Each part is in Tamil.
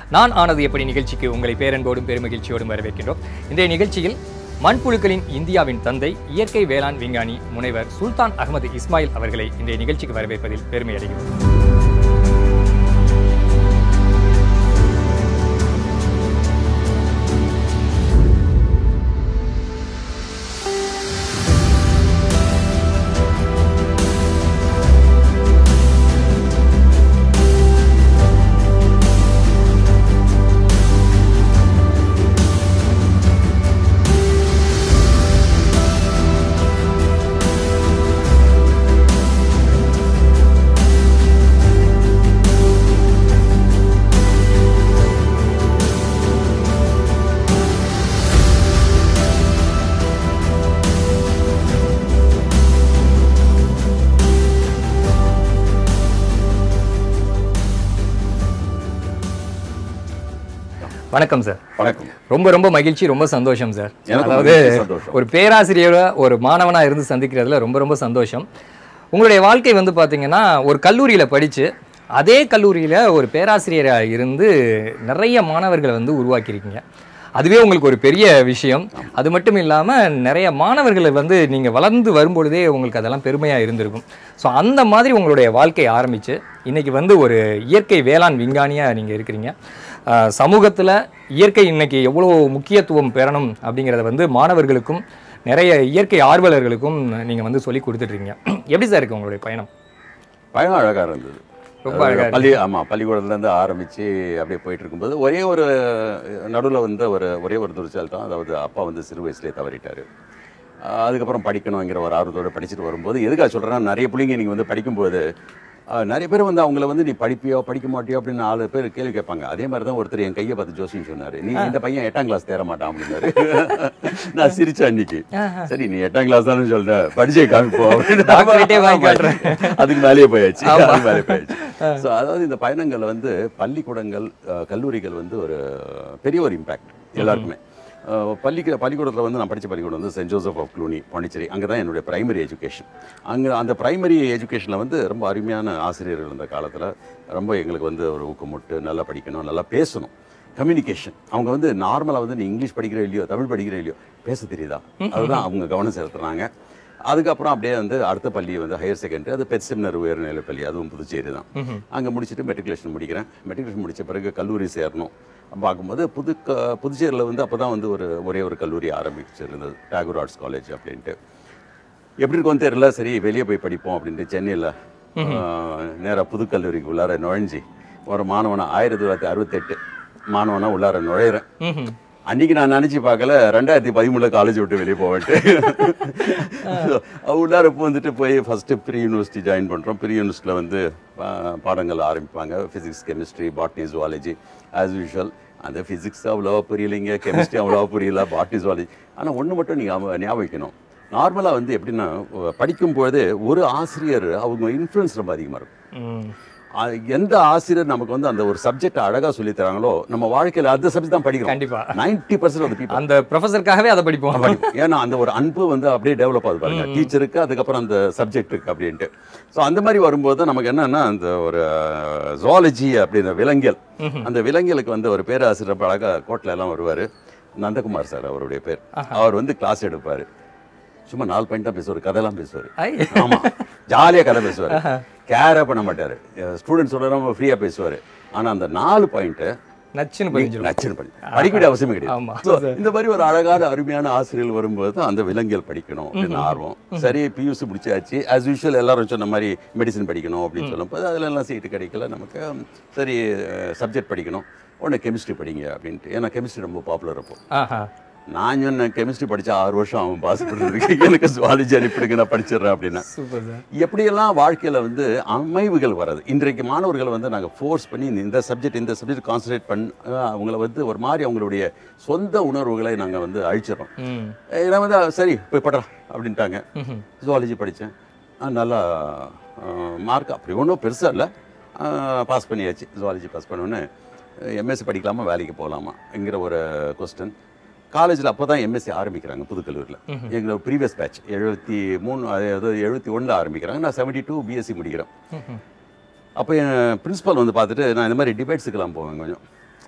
நான் ஆனது எப்படி நிகழ்ச்சிக்கு உங்களை பேரன்போடும் பெருமகிழ்ச்சியோடும் வரவேற்கின்றோம் இன்றைய நிகழ்ச்சியில் மண்புழுக்களின் இந்தியாவின் தந்தை இயற்கை வேளாண் விஞ்ஞானி முனைவர் சுல்தான் அகமது இஸ்மாயில் அவர்களை இன்றைய நிகழ்ச்சிக்கு வரவேற்பதில் பெருமை அடைகிறோம் வணக்கம் சார் வணக்கம் ரொம்ப ரொம்ப மகிழ்ச்சி ரொம்ப சந்தோஷம் சார் எனக்கும் அதாவது மகிழ்ச்சி, சந்தோஷம். ஒரு பேராசிரியரை ஒரு மாணவனா இருந்து சந்திக்கிறதுல ரொம்ப ரொம்ப சந்தோஷம் உங்களுடைய வாழ்க்கை வந்து பாத்தீங்கன்னா ஒரு கல்லூரியில படிச்சு அதே கல்லூரியில ஒரு பேராசிரியரா இருந்து நிறைய மாணவர்களை வந்து உருவாக்கியிருக்கீங்க அதுவே உங்களுக்கு ஒரு பெரிய விஷயம் அது மட்டும் இல்லாம நிறைய மாணவர்களை வந்து நீங்க வளர்ந்து வரும்பொழுதே உங்களுக்கு அதெல்லாம் பெருமையா இருந்திருக்கும் ஸோ அந்த மாதிரி உங்களுடைய வாழ்க்கை ஆரம்பிச்சு இன்னைக்கு வந்து ஒரு இயற்கை வேளாண் விஞ்ஞானியா நீங்க இருக்கிறீங்க ஆஹ் சமூகத்துல இயற்கை இன்னைக்கு எவ்வளோ முக்கியத்துவம் பெறணும் அப்படிங்கிறத வந்து மாணவர்களுக்கும் நிறைய இயற்கை ஆர்வலர்களுக்கும் நீங்க வந்து சொல்லி கொடுத்துட்ருக்கீங்க எப்படி சார் இருக்கு உங்களுடைய பயணம் பயணம் அழகா இருந்தது ரொம்ப அழகா அஹ் பள்ளி ஆமா பள்ளிக்கூடத்துல இருந்து ஆரம்பிச்சு அப்படியே போயிட்டு இருக்கும்போது ஒரே ஒரு நடுவுல வந்து ஒரு ஒரே ஒரு துரிச்சல் தான் அதாவது அப்பா வந்து சிறு வயசுலேயே தவறிட்டாரு அஹ் அதுக்கப்புறம் படிக்கணுங்கிற ஒரு ஆர்வத்தோட படிச்சுட்டு வரும்போது எதுக்காக சொல்றேன்னா நிறைய பிள்ளைங்க நீங்க வந்து படிக்கும்போது அஹ் நிறைய பேர் வந்து அவங்கள வந்து நீ படிப்பியோ படிக்க மாட்டியோ அப்படின்னு நாலு பேர் கேள்வி கேட்பாங்க அதே மாதிரி தான் ஒருத்தர் என் கையை பார்த்து ஜோசின்னு சொன்னாரு நீ இந்த பையன் எட்டாம் கிளாஸ் தேர மாட்டான் அப்படின்னாரு நான் சிரிச்சேன் அன்னைக்கு சரி நீ எட்டாம் கிளாஸ் தானே சொல்ற படிச்சே காமிப்போ Doctorate ஏ வாங்கி காட்டுறேன். அதுக்கு மேலேயே போயாச்சு அதுக்கு மேலே போயாச்சு ஸோ அதாவது இந்த பயணங்கள் வந்து பள்ளிக்கூடங்கள் அஹ், கல்லூரிகள் வந்து ஒரு பெரிய ஒரு இம்பாக்ட் எல்லாருக்குமே அஹ், பள்ளிக்கு பள்ளிக்கூடத்தில் வந்து நான் படித்த பள்ளிக்கூடம் வந்து saint Joseph of Cluny Pondicherry அங்கே தான் என்னுடைய பிரைமரி எஜுகேஷன் அங்கே அந்த பிரைமரி எஜுகேஷனில் வந்து ரொம்ப அருமையான ஆசிரியர்கள் இருந்த காலத்தில் ரொம்ப எங்களுக்கு வந்து ஒரு ஊக்கமுட்டு நல்லா படிக்கணும் நல்லா பேசணும் கம்யூனிகேஷன் அவங்க வந்து நார்மலாக வந்து நீ இங்கிலீஷ் படிக்கிற இல்லையோ தமிழ் படிக்கிற இல்லையோ பேச தெரியுதா அதுதான் அவங்க கவனம் செலுத்துறாங்க அதுக்கப்புறம் அப்படியே வந்து அடுத்த பள்ளி வந்து ஹையர் செகண்டரி அது பெட் செமினர் உயர்நிலை பள்ளி அதுவும் புதுச்சேரி தான் அங்கே முடிச்சுட்டு மெட்ரிகுலேஷன் முடிக்கிறேன் மெட்ரிகுலேஷன் முடிச்ச பிறகு கல்லூரி சேரணும் பார்க்கும்போது புது க புதுச்சேரியில் வந்து அப்போ தான் வந்து ஒரு ஒரே ஒரு கல்லூரி ஆரம்பிச்சிருந்தது டாகூர் ஆர்ட்ஸ் காலேஜ் அப்படின்ட்டு எப்படி இருக்கும்னு தெரியல சரி வெளியே போய் படிப்போம் அப்படின்ட்டு சென்னையில் நேராக புது கல்லூரிக்கு உள்ளார நுழைஞ்சி ஒரு மாணவனா ஆயிரத்தி தொள்ளாயிரத்தி அறுபத்தெட்டு மாணவனா உள்ளார நுழையிறேன் ம்ஹும். அன்னைக்கு நான் நினைச்சு பார்க்கல ரெண்டாயிரத்தி பதிமூணுல காலேஜ் விட்டு வெளியே போவேன்ட்டு உள்ளார வந்துட்டு போய் ஃபர்ஸ்ட் ப்ரீ யூனிவர்சிட்டி ஜாயின் பண்றோம் ப்ரீ யூனிவர்சிட்டியில் வந்து பா- பாடங்கள் ஆரம்பிப்பாங்க physics chemistry botany zoology as usual அந்த ஃபிசிக்ஸ் அவ்வளோவா புரியலைங்க கெமிஸ்ட்ரி அவ்வளோவா புரியல பாட்னி ஜுவாலஜி ஆனால் ஒன்று மட்டும் நீங்கள் ஞாபகம் வைக்கணும் நார்மலாக வந்து எப்படின்னா படிக்கும்போது ஒரு ஆசிரியர் அவங்க இன்ஃப்ளூயன்ஸ் ரொம்ப அதிகமாக இருக்கும் ம். அ- எந்த ஆசிரியர் நமக்கு வந்து அந்த ஒரு சப்ஜெக்ட் அழகா சொல்லி தராங்களோ நம்ம வாழ்க்கையில அந்த சப்ஜெக்ட் தான் படிக்கிறோம் கண்டிப்பா நைன்டி பர்சன்ட் ஆஃப் பீப்பிள் அந்த ப்ரொஃபஸருக்காகவே அதை படிப்போம் படிக்கும் ஏன்னா அந்த ஒரு அன்பு வந்து அப்படியே டெவலப் ஆகுது பாருங்க டீச்சருக்கு அதுக்கப்புறம் அந்த சப்ஜெக்ட் இருக்கு அப்படின்ட்டு ஸோ அந்த மாதிரி வரும்போது தான் நமக்கு என்னன்னா அந்த ஒரு ஜுவாலஜி அப்படின்ற விலங்கியல் அந்த விலங்கியலுக்கு வந்து ஒரு பேராசிரியர் ரொம்ப அழகா கோட்டில் எல்லாம் வருவார் நந்தகுமார் சார் அவருடைய பேர் அவர் வந்து கிளாஸ் எடுப்பார் சும்மா நாலு பாயிண்ட் தான் பேசுவார் கதையெல்லாம் பேசுவார் ஐ. ஆமா ஜாலியா கதை பேசுவார் கேரே பண்ண மாட்டாரு ஸ்டூடெண்ட்ஸோட நம்ம ஃப்ரீயா பேசுவார் ஆனா அந்த நாலு பாயிண்ட் நச்சுன்னு பதிஞ்சிடும் நச்சுன்னு படி படிக்க வேண்டிய அவசியமே ஆமா. கிடையாது So, இந்த மாதிரி ஒரு அழகான அருமையான ஆசிரியர்கள் வரும்போது தான் அந்த விலங்கியல் படிக்கணும் அப்படின்னு ஆர்வம் சரி பியூசி முடிச்சாச்சு ஆஸ் யூஷுவல் எல்லாரும் சொன்ன மாதிரி மெடிசன் படிக்கணும் அப்படின்னு சொல்லும்போது அதுல எல்லாம் சீட்டு கிடைக்கல நமக்கு சரி சப்ஜெக்ட் படிக்கணும் உடனே கெமிஸ்ட்ரி படிங்க அப்படின்ட்டு ஏன்னா கெமிஸ்ட்ரி ரொம்ப பாப்புலர் அப்போ ஆஹா நான் சொன்னேன் கெமிஸ்ட்ரி படிச்சா ஆறு வருஷம் அவன் பாஸ் பண்ணுறதுக்கு எனக்கு சுவாலஜி அனுப்பிடுங்க நான் படிச்சிடுறேன் அப்படின்னா சூப்பர் சார் எப்படியெல்லாம் வாழ்க்கையில வந்து அமைவுகள் வராது இன்றைக்கு மாணவர்களை வந்து நாங்கள் ஃபோர்ஸ் பண்ணி இந்த- இந்த சப்ஜெக்ட் இந்த சப்ஜெக்ட் கான்சன்ட்ரேட் பண்ண அஹ் அவங்கள வந்து ஒரு மாதிரி அவங்களுடைய சொந்த உணர்வுகளை நாங்கள் வந்து அழிச்சிடறோம் ம் ஏன்னா வந்து சரி போய் படுறா அப்படின்ட்டாங்க ம்ஹும். ஜுவாலஜி படித்தேன் நல்லா மார்க் அப்படி ஒன்றும் பெருசாக இல்லை பாஸ் பண்ணியாச்சு ஜுவாலஜி பாஸ் பண்ணோன்னே எம்எஸ்சி படிக்கலாமா வேலைக்கு போகலாமாங்கிற ஒரு கொஸ்டின் காலேஜில் அப்போ தான் எம்எஸ்சி ஆரம்பிக்கிறாங்க புதுக்கல்லூரில் எங்களோட ப்ரீவியஸ் பேட்ச் எழுபத்தி மூணு அதாவது எழுபத்தி ஒன்றில் ஆரம்பிக்கிறாங்க நான் செவன்ட்டி டூ பிஎஸ்சி முடிக்கிறேன் அப்போ என் பிரின்ஸிபல் வந்து பார்த்துட்டு நான் இந்த மாதிரி டிபேட்ஸுக்கெல்லாம் போவேன் கொஞ்சம்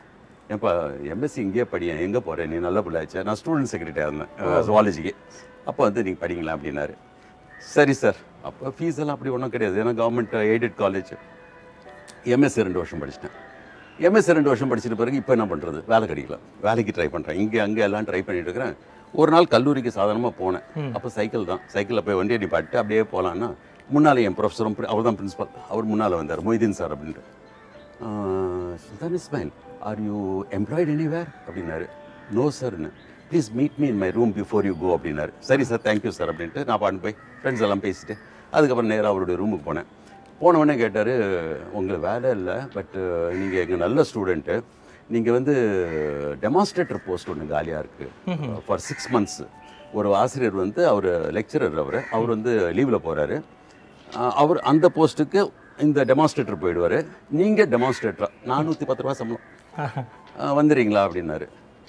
ஏன்பா எம்எஸ்சி இங்கேயே படியேன் எங்கே போகிறேன் நீ நல்ல பிள்ளையாச்சே நான் ஸ்டூடெண்ட் செக்ரட்டரியாக இருந்தேன் ஜுவாலஜிக்கு அப்போ வந்து நீங்கள் படிங்களா அப்படின்னாரு சரி சார் அப்போ ஃபீஸ் எல்லாம் அப்படி ஒன்றும் கிடையாது ஏன்னா கவர்மெண்ட் எய்டட் காலேஜ் எம்எஸ்சி ரெண்டு வருஷம் படிச்சிட்டேன் எம்எஸ்சி ரெண்டு வருஷம் படிச்சிட்ட பிறகு இப்போ என்ன பண்ணுறது வேலை கிடைக்கல வேலைக்கு ட்ரை பண்ணுறேன் இங்கே அங்கே எல்லாம் ட்ரை பண்ணிட்டு இருக்கிறேன் ஒரு நாள் கல்லூரிக்கு சாதாரணமாக போனேன் அப்போ சைக்கிள் தான் சைக்கிளில் போய் வண்டியை நிப்பாட்டு அப்படியே போகலான்னா முன்னால் என் ப்ரொஃபஸரும் அவர் தான் பிரின்ஸ்பல் அவர் முன்னால் வந்தார் மொய்தீன் சார் அப்படின்ட்டு Sultan Ismail are you employed anywhere அப்படின்னாரு நோ சார்னு please meet me in my room before you go அப்படின்னாரு சரி சார் தேங்க்யூ சார் அப்படின்ட்டு நான் பாட்டு போய் ஃப்ரெண்ட்ஸ் எல்லாம் பேசிட்டு அதுக்கப்புறம் நேராக அவருடைய ரூமுக்கு போனேன் போன உடனே கேட்டார் உங்களுக்கு வேலை இல்லை பட் நீங்கள் எங்கள் நல்ல ஸ்டூடெண்ட்டு நீங்கள் வந்து டெமான்ஸ்ட்ரேட்டர் போஸ்ட் ஒன்று காலியாக இருக்குது ஃபார் சிக்ஸ் மந்த்ஸ் ஒரு ஆசிரியர் வந்து அவர் லெக்சரர் அவர் அவர் வந்து லீவில் போகிறாரு அவர் அந்த போஸ்ட்டுக்கு இந்த டெமான்ஸ்ட்ரேட்டர் போயிடுவார் நீங்கள் டெமான்ஸ்ட்ரேட்டரா நானூற்றி பத்து ரூபா சம்பளம் ஆ, வந்துடுறீங்களா அப்படின்னாரு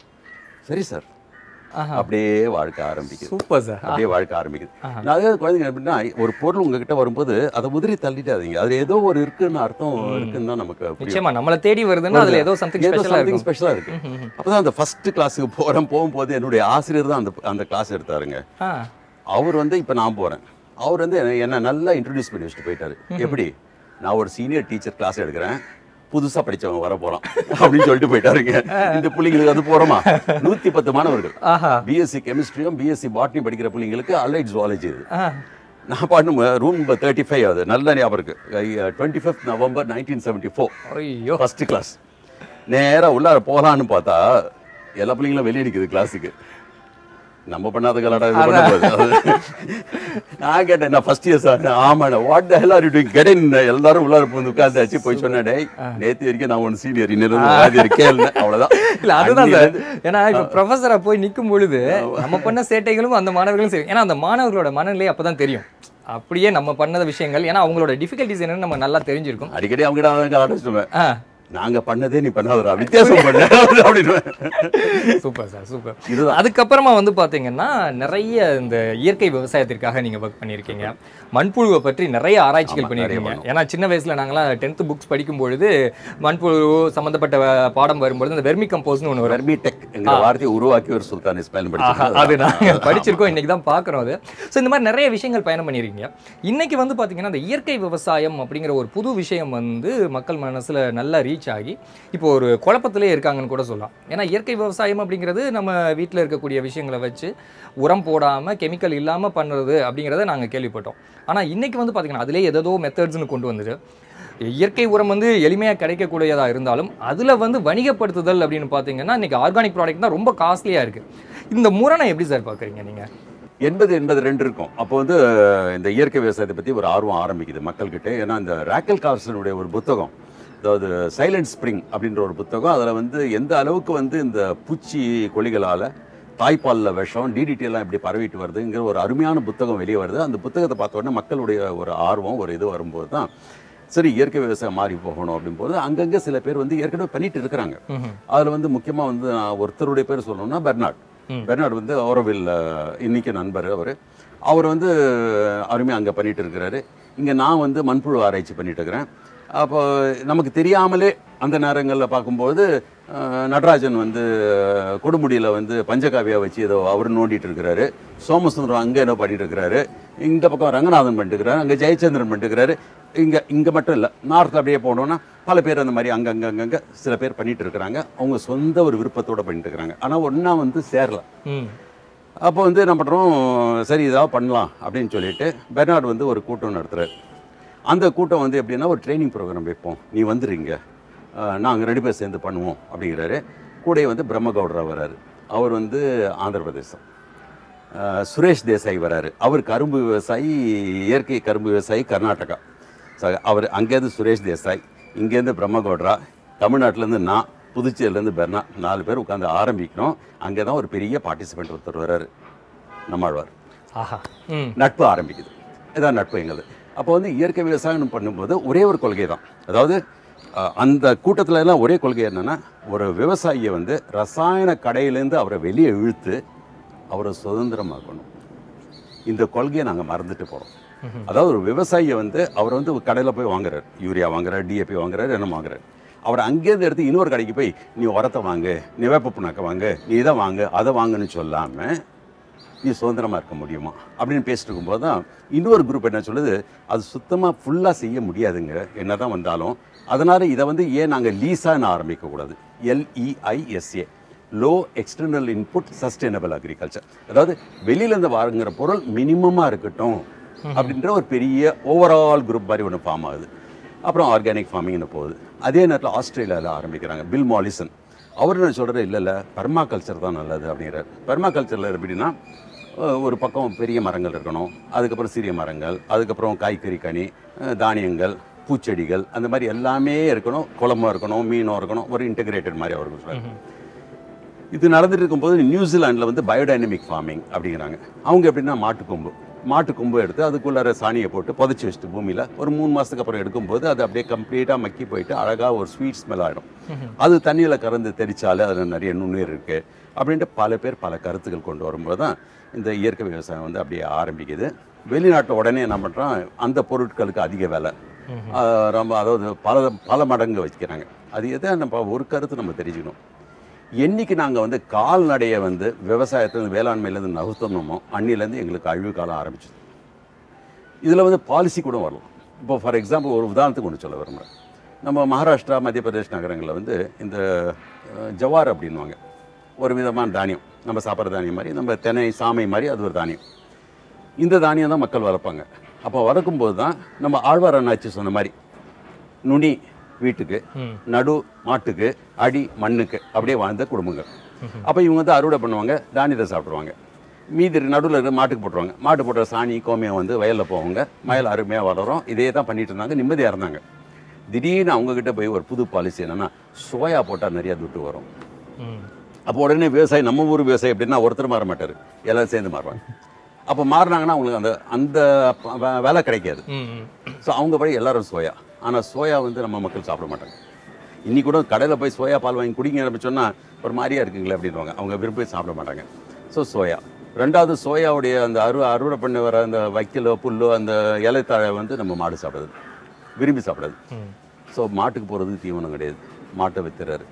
சரி சார் ஆஹா. அப்படியே வாழ்க்கை ஆரம்பிக்குது சூப்பர் சார் அப்படியே வாழ்க்கை ஆரம்பிக்குது நான் அதாவது குழந்தைங்க எப்படின்னா ஒரு பொருள் உங்ககிட்ட வரும்போது அதை உதிரி தள்ளிட்டாதீங்க அது ஏதோ ஒரு இருக்குன்னு அர்த்தம் இருக்குன்னு தான் நமக்கு புரியும் நிச்சயமா நம்மளை தேடி வருதுன்னா அதுல ஏதோ சம்திங் ஏதோ ஸ்பெஷலா சம்திங் இருக்கும் ஸ்பெஷலாக இருக்கு அப்பதான் அந்த ஃபர்ஸ்ட் கிளாஸுக்கு போகிறேன் போகும்போது என்னுடைய ஆசிரியர் தான் அந்த அந்த கிளாஸ் எடுத்தாருங்க ஆ அவர் வந்து இப்போ நான் போகிறேன் அவர் வந்து என்னை- என்னை நல்லா இன்ட்ரடியூஸ் பண்ணி வச்சுட்டு போயிட்டாரு எப்படி நான் ஒரு சீனியர் டீச்சர் கிளாஸ் எடுக்கிறேன் புதுசா படிச்சவங்க வர போறான் அப்படின்னு சொல்லிட்டு போயிட்டாருங்க இந்த பிள்ளைங்களுக்கு அது போறோமா நூத்தி பத்து மாணவர்கள் ஆஹா பிஎஸ்சி கெமிஸ்ட்ரியும் பிஎஸ்சி பாட்னி படிக்கிற பிள்ளைங்களுக்கு அலைட் ஜுவாலஜி இது ஆ நான் பாட்டு ரூம் நம்பர் தேர்ட்டி ஃபைவ் ஆகுது நல்ல ஞாபகம் இருக்கு twenty fifth November nineteen seventy four ஐயோ ஃபர்ஸ்ட் கிளாஸ் நேரா உள்ளார போகலான்னு பார்த்தா எல்லா பிள்ளைங்களும் வெளியே நிக்குது கிளாஸுக்கு நம்ம பண்ணாத கலாடா இது பண்ண போகுது நான் கேட்டேன் நான் ஃபர்ஸ்ட் இயர் சார் ஆமாண்ணா what the hell are you doing get in எல்லாரும் உள்ளார வந்து உட்கார்ந்தாச்சு போய் சொன்னேன் டேய் நேத்து வரைக்கும் நான் ஒன் சீனியர் இன்னும் வாதி இருக்கேன் அவ்வளவுதான் இல்ல அதுதான் சார் அன்னிலிருந்து- ஏன்னா இப்ப ப்ரொஃபஸரா போய் நிக்கும் பொழுது நம்ம பண்ண சேட்டைகளும் அந்த மாணவர்களும் சரி ஏன்னா அந்த மாணவர்களோட மனநிலை அப்பதான் தெரியும் அப்படியே நம்ம பண்ணத விஷயங்கள் ஏன்னா அவங்களோட டிஃபிகல்ட்டிஸ் என்னன்னு நம்ம நல்லா தெரிஞ்சிருக்கும் அடிக்கடி அவங்க தான் கலாட்டம் சொல்லுவேன் ஆ நாங்க பண்ணதே நீ பண்ணாதடா வித்தியாசம் பண்ண அப்படின்னு சூப்பர் சார் சூப்பர் இதுதான். அதுக்கப்புறமா வந்து பாத்தீங்கன்னா நிறைய இந்த இயற்கை விவசாயத்திற்காக நீங்க ஒர்க் பண்ணியிருக்கீங்க மண்புழுவை பற்றி நிறைய ஆராய்ச்சிகள் ஆமா, பண்ணியிருக்கீங்க நிறைய ஏன்னா சின்ன வயசுல நாங்களாம் டென்த் புக்ஸ் படிக்கும் பொழுது மண்புழு சம்பந்தப்பட்ட அஹ், பாடம் வரும்பொழுது இந்த வெர்மி கம்போஸ்னு ஒன்று வரும் வெர்மி டெக் என்கிற வார்த்தையை உருவாக்கி ஒரு சுல்தான் இஸ்மாயில் ஆஹா, படிச்சு அது நாங்க படிச்சிருக்கோம் இன்னைக்கு தான் பார்க்குறோம் அது ஸோ இந்த மாதிரி நிறைய விஷயங்கள் பயணம் பண்ணியிருக்கீங்க இன்னைக்கு வந்து பார்த்தீங்கன்னா இந்த இயற்கை விவசாயம் அப்படிங்கிற ஒரு புது விஷயம் வந்து மக்கள் மனசுல நல்லா ரீச் ஆகி இப்போ ஒரு குழப்பத்திலே இருக்காங்கன்னு கூட சொல்லலாம் ஏன்னா இயற்கை விவசாயம் அப்படிங்கிறது நம்ம வீட்டில் இருக்கக்கூடிய விஷயங்களை வச்சு உரம் போடாமல் கெமிக்கல் இல்லாமல் பண்ணுறது அப்படிங்கிறத நாங்கள் கேள்விப்பட்டோம் ஆனால் இன்னைக்கு வந்து பார்த்தீங்கன்னா அதிலே ஏதோ மெத்தட்ஸ்னு கொண்டு வந்துட்டு இயற்கை உரம் வந்து எளிமையாக கிடைக்கக்கூடியதா இருந்தாலும் அதில் வந்து வணிகப்படுத்துதல் அப்படின்னு பார்த்தீங்கன்னா இன்னைக்கு ஆர்கானிக் ப்ராடக்ட் தான் ரொம்ப காஸ்ட்லியாக இருக்குது இந்த முரணை எப்படி சார் பார்க்குறீங்க நீங்கள் எண்பது எண்பது ரெண்டு இருக்கும் அப்போ வந்து அஹ், இந்த இயற்கை விவசாயத்தை பற்றி ஒரு ஆர்வம் ஆரம்பிக்குது மக்கள்கிட்ட ஏன்னா இந்த ராக்கல் கார்சனுடைய ஒரு புத்தகம் அதாவது சைலண்ட் ஸ்ப்ரிங் அப்படின்ற ஒரு புத்தகம் அதில் வந்து எந்த அளவுக்கு வந்து இந்த பூச்சி கொல்லிகளால் தாய்ப்பாலில் விஷம் டிடிடி எல்லாம் இப்படி பரவிட்டு வருதுங்கிற ஒரு அருமையான புத்தகம் வெளியே வருது அந்த புத்தகத்தை பார்த்த உடனே மக்களுடைய ஒரு ஆர்வம் ஒரு இது வரும்போது தான் சரி இயற்கை விவசாயம் மாறி போகணும் அப்படிம்போது அங்கங்கே சில பேர் வந்து ஏற்கனவே பண்ணிட்டு இருக்கிறாங்க அதில் வந்து முக்கியமாக வந்து நான் ஒருத்தருடைய பேர் சொல்லணும்னா பெர்னாட் பெர்னாட் வந்து ஓரவில் இன்னைக்கு நண்பர் அவர் அவர் வந்து அருமையாக அங்கே பண்ணிட்டு இருக்கிறாரு இங்கே நான் வந்து மண்புழு ஆராய்ச்சி பண்ணிட்டு இருக்கிறேன் அப்போ நமக்கு தெரியாமலே அந்த நேரங்களில் பார்க்கும்போது அஹ், நடராஜன் வந்து கொடுமுடியில் வந்து பஞ்சகாவியா வச்சு ஏதோ அவர் நோண்டிட்டு இருக்கிறாரு சோமசுந்தரம் அங்கே என்ன பண்ணிட்டு இருக்கிறாரு இந்த பக்கம் ரங்கநாதன் பண்ணிட்டு இருக்கிறாரு அங்கே ஜெயச்சந்திரன் பண்ணிட்டு இருக்கிறாரு இங்கே இங்கே மட்டும் இல்லை நார்த்தில் அப்படியே போனோம்னா பல பேர் அந்த மாதிரி அங்கங்க அங்கங்க சில பேர் பண்ணிட்டு இருக்கிறாங்க அவங்க சொந்த ஒரு விருப்பத்தோட பண்ணிட்டு இருக்கிறாங்க ஆனால் ஒன்றா வந்து சேரல ம் அப்போ வந்து என்ன பண்ணுறோம் சரி இதாக பண்ணலாம் அப்படின்னு சொல்லிட்டு பெர்னார்டு வந்து ஒரு கூட்டம் நடத்துகிறார் அந்த கூட்டம் வந்து எப்படின்னா ஒரு ட்ரைனிங் ப்ரோக்ராம் வைப்போம் நீ வந்துடுறீங்க நாங்கள் ரெண்டு பேர் சேர்ந்து பண்ணுவோம் அப்படிங்கிறாரு கூடயே வந்து பிரம்மகவுடரா வராரு அவர் வந்து ஆந்திர பிரதேசம் அஹ், சுரேஷ் தேசாய் வராரு அவர் கரும்பு விவசாயி இயற்கை கரும்பு விவசாயி கர்நாடகா ஸோ அவர் அங்கேருந்து சுரேஷ் தேசாய் இங்கேருந்து பிரம்மகவுடரா தமிழ்நாட்டிலேருந்து நான் புதுச்சேரியிலேருந்து பெர்னா நாலு பேர் உட்காந்து ஆரம்பிக்கணும் அங்கே தான் ஒரு பெரிய பார்ட்டிசிபெண்ட் ஒருத்தர் வராரு நம்மாழ்வார் ஆஹா ம் நட்பு ஆரம்பிக்குது இதான் நட்பு எங்களுது அப்போ வந்து இயற்கை விவசாயம் பண்ணும்போது ஒரே ஒரு கொள்கை தான் அதாவது அஹ், அந்த கூட்டத்துல எல்லாம் ஒரே கொள்கை என்னன்னா ஒரு விவசாயியை வந்து ரசாயன கடையிலேருந்து அவரை வெளியே இழுத்து அவரை சுதந்திரமாக்கணும் இந்த கொள்கையை நாங்கள் மறந்துட்டு போகிறோம் அதாவது ஒரு விவசாயியை வந்து அவர் வந்து கடையில் போய் வாங்குறாரு யூரியா வாங்குறாரு டிஏபி வாங்குறாரு என்ன வாங்குறாரு அவர் அங்கேருந்து எடுத்து இன்னொரு கடைக்கு போய் நீ உரத்தை வாங்கு நீ வேப்ப புண்ணாக்க வாங்கு நீ இதை வாங்கு அதை வாங்குன்னு சொல்லாமல் நீ சுதந்திரமாக இருக்க முடியுமா அப்படின்னு பேசிட்டு இருக்கும்போது தான் இன்னொரு குரூப் என்ன சொல்லுது அது சுத்தமாக ஃபுல்லாக செய்ய முடியாதுங்க என்ன தான் வந்தாலும் அதனால் இதை வந்து ஏன் நாங்கள் லீஸாக ஆரம்பிக்கக்கூடாது LEISA low external input sustainable agriculture அதாவது வெளியிலேருந்து வாங்குற பொருள் மினிமமாக இருக்கட்டும் அப்படின்ற ஒரு பெரிய ஓவரால் குரூப் மாதிரி ஒன்று ஃபார்ம் ஆகுது அப்புறம் ஆர்கானிக் ஃபார்மிங்னு போகுது அதே நேரத்தில் ஆஸ்திரேலியாவில் ஆரம்பிக்கிறாங்க பில் மாலிசன் அவர் என்ன சொல்கிறார் இல்லை இல்லை பர்மா கல்ச்சர் தான் நல்லது அப்படிங்கிறார் பர்மா கல்ச்சரில் எப்படின்னா அஹ், ஒரு பக்கம் பெரிய மரங்கள் இருக்கணும் அதுக்கப்புறம் சிறிய மரங்கள் அதுக்கப்புறம் காய்கறி கனி அஹ், தானியங்கள் பூச்செடிகள் அந்த மாதிரி எல்லாமே இருக்கணும் குளமும் இருக்கணும் மீனும் இருக்கணும் ஒரு இன்டகிரேட்டட் மாதிரி அவருக்கு சொல்கிறார் இது நடந்துட்டு இருக்கும்போது நியூசிலாண்டில் வந்து பயோடைனமிக் ஃபார்மிங் அப்படிங்கிறாங்க அவங்க எப்படின்னா மாட்டுக்கொம்பு மாட்டுக்கொம்பு எடுத்து அதுக்குள்ளார சாணியை போட்டு புதைச்சி வச்சுட்டு பூமியில் ஒரு மூணு மாதத்துக்கு அப்புறம் எடுக்கும்போது அது அப்படியே கம்ப்ளீட்டாக மக்கி போயிட்டு அழகாக ஒரு ஸ்வீட் ஸ்மெல் ஆகிடும் அது தண்ணியில் கறந்து தெரிச்சாலே அதில் நிறைய நுண்ணுயிர் இருக்குது அப்படின்ட்டு பல பேர் பல கருத்துக்கள் கொண்டு வரும்போது தான் இந்த இயற்கை விவசாயம் வந்து அப்படியே ஆரம்பிக்குது வெளிநாட்டில் உடனே என்ன பண்ணுறான் அந்த பொருட்களுக்கு அதிக விலை ஆஹ் ரொம்ப அதாவது பல பல மடங்கு வச்சுக்கிறாங்க அது எதை நம்ம ஒரு கருத்து நம்ம தெரிஞ்சுக்கணும் என்னைக்கு நாங்கள் வந்து கால்நடையை வந்து விவசாயத்துலேருந்து வேளாண்மையிலேருந்து நகர்த்தணுமோ அன்னிலேருந்து எங்களுக்கு அழிவு காலம் ஆரம்பிச்சது இதில் வந்து பாலிசி கூட வரலாம் இப்போ ஃபார் எக்ஸாம்பிள் ஒரு உதாரணத்துக்கு ஒன்று சொல்ல விரும்புகிறேன் நம்ம மகாராஷ்டிரா மத்திய பிரதேஷ் நகரங்களில் வந்து இந்த அஹ், ஜவார் அப்படின்வாங்க ஒரு விதமான தானியம் நம்ம சாப்பிட்ற தானியம் மாதிரி நம்ம தெனை சாமை மாதிரி அது ஒரு தானியம் இந்த தானியம் தான் மக்கள் வளர்ப்பாங்க அப்போ வளர்க்கும்போது தான் நம்ம ஆழ்வார் அண்ணாச்சி சொன்ன மாதிரி நுனி வீட்டுக்கு ம். நடு மாட்டுக்கு அடி மண்ணுக்கு அப்படியே வாழ்ந்த குடும்பங்கள் அப்போ இவங்க வந்து அறுவடை பண்ணுவாங்க தானியத்தை சாப்பிடுவாங்க மீதி நடுவில் இருக்கிற மாட்டுக்கு போட்டுருவாங்க மாட்டு போட்ட சாணி கோமியம் வந்து வயலில் போவாங்க வயல் அருமையாக வளரும் இதே தான் பண்ணிட்டு இருந்தாங்க நிம்மதியாக இருந்தாங்க திடீர்னு அவங்கக்கிட்ட போய் ஒரு புது பாலிசி என்னன்னா சோயா போட்டால் நிறைய துட்டு வரும் ம். அப்போ உடனே விவசாயி நம்ம ஊர் விவசாயி எப்படின்னா ஒருத்தர் மாற மாட்டார் எல்லாரும் சேர்ந்து மாறுவாங்க அப்போ மாறினாங்கன்னா அவங்களுக்கு அந்த அந்த ப- வே- வேலை கிடைக்காது ம், ம். ஸோ அவங்க படி எல்லாரும் சோயா ஆனால் சோயா வந்து நம்ம மக்கள் சாப்பிட மாட்டாங்க இன்னி கூட கடையில் போய் சோயா பால் வாங்கி குடிங்க அப்படின்னு சொன்னால் ஒரு மாதிரியா இருக்குங்களே அப்படின்வாங்க அவங்க விரும்பி சாப்பிட மாட்டாங்க ஸோ சோயா ரெண்டாவது சோயாவுடைய அந்த அறு அறுவடை பண்ணி வர அந்த வைக்கலோ புல்லோ அந்த இலைத்தாழை வந்து நம்ம மாடு சாப்பிடுது விரும்பி சாப்பிடாது ம். ஸோ மாட்டுக்கு போகிறதுக்கு தீவனம் கிடையாது மாட்டை வித்துறாரு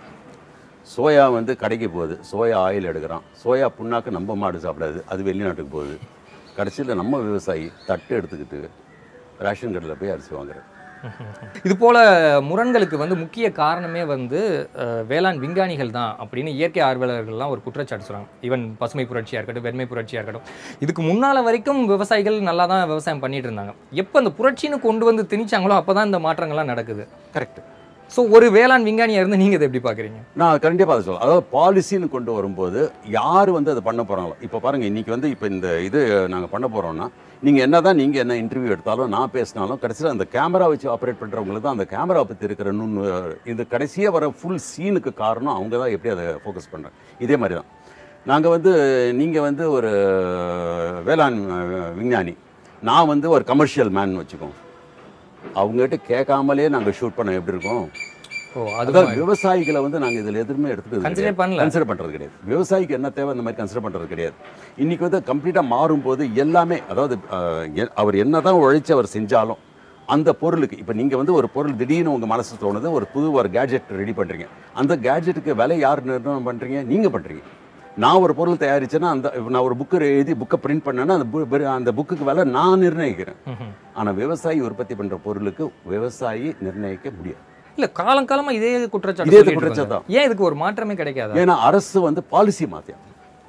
சோயா வந்து கடைக்கு போகுது சோயா ஆயில் எடுக்கிறான் சோயா புண்ணாக்கு நம்ம மாடு சாப்பிடாது அது வெளிநாட்டுக்கு போகுது கடைசியில் நம்ம விவசாயி தட்டு எடுத்துக்கிட்டு ரேஷன் கடையில் போய் அரிசி வாங்குறாரு இது போல முரண்களுக்கு வந்து முக்கிய காரணமே வந்து அஹ், வேளாண் விஞ்ஞானிகள் தான் அப்படின்னு இயற்கை ஆர்வலர்கள்லாம் ஒரு குற்றச்சாட்டு சொல்றாங்க ஈவன் பசுமை புரட்சியாக இருக்கட்டும் வெண்மை புரட்சியாக இருக்கட்டும் இதுக்கு முன்னால வரைக்கும் விவசாயிகள் நல்லா தான் விவசாயம் பண்ணிட்டு இருந்தாங்க எப்போ அந்த புரட்சின்னு கொண்டு வந்து திணிச்சாங்களோ அப்போ தான் இந்த மாற்றங்கள்லாம் நடக்குது கரெக்ட் ஸோ ஒரு வேளாண் விஞ்ஞானியா இருந்து நீங்க இதை எப்படி பார்க்குறீங்க நான் கண்டிப்பாக அதை சொல்ல அதாவது பாலிசின்னு கொண்டு வரும்போது யார் வந்து அதை பண்ண போகிறாங்களோ இப்போ பாருங்கள் இன்றைக்கி வந்து இப்போ இந்த இது நாங்கள் பண்ண போகிறோம்னா நீங்கள் என்ன தான் நீங்கள் என்ன இன்டர்வியூ எடுத்தாலும் நான் பேசினாலும் கடைசியில் அந்த கேமரா வச்சு ஆப்ரேட் பண்ணுறவங்களுக்கு தான் அந்த கேமரா பற்றி இருக்கிற நுண் இந்த கடைசியாக வர ஃபுல் சீனுக்கு காரணம் அவங்க தான் எப்படி அதை ஃபோக்கஸ் பண்ணுறாங்க இதே மாதிரி தான் நாங்கள் வந்து நீங்கள் வந்து ஒரு வேளாண் அஹ், விஞ்ஞானி நான் வந்து ஒரு கமர்ஷியல் மேன் வச்சுக்கோங்க அவங்ககிட்ட கேட்காமலே நாங்கள் ஷூட் பண்ண எப்படி இருக்கோம் ஓ அது அதாவது விவசாயிகளை வந்து நாங்கள் இதில் எதுவுமே எடுத்துக்கிறது Consider பண்ணல. கன்சிடர் பண்ணுறது கிடையாது விவசாயிக்கு என்ன தேவை அந்த மாதிரி கன்சிடர் பண்ணுறது கிடையாது இன்னைக்கு வந்து கம்ப்ளீட்டாக மாறும்போது எல்லாமே அதாவது அஹ், எ- அவர் என்ன தான் உழைச்சி அவர் செஞ்சாலும் அந்த பொருளுக்கு இப்போ நீங்கள் வந்து ஒரு பொருள் திடீர்னு உங்கள் மனசு தோணுது ஒரு புது ஒரு கேட்ஜெட் ரெடி பண்ணுறீங்க அந்த கேட்ஜெட்டுக்கு விலை யார் நிர்ணயம் பண்ணுறீங்க நீங்கள் பண்ணுறீங்க நான் ஒரு பொருள் தயாரிச்சேன்னா அந்த இப்ப நான் ஒரு புக்கு எழுதி புக்கை பிரிண்ட் பண்ணேன்னா அந்த bu- அந்த புக்குக்கு விலை நான் நிர்ணயிக்கிறேன் ம்ஹும். ஆனால் விவசாயி உற்பத்தி பண்ணுற பொருளுக்கு விவசாயி நிர்ணயிக்க முடியாது இல்ல காலம் காலமா இதே குற்றச்சாட்டு இதே சொல்லிட்டு குற்றச்சாட்டு இருக்காங்க. ஏன் இதுக்கு ஒரு மாற்றமே கிடைக்காதா ஏன்னா அரசு வந்து பாலிசி மாற்றியாகணும்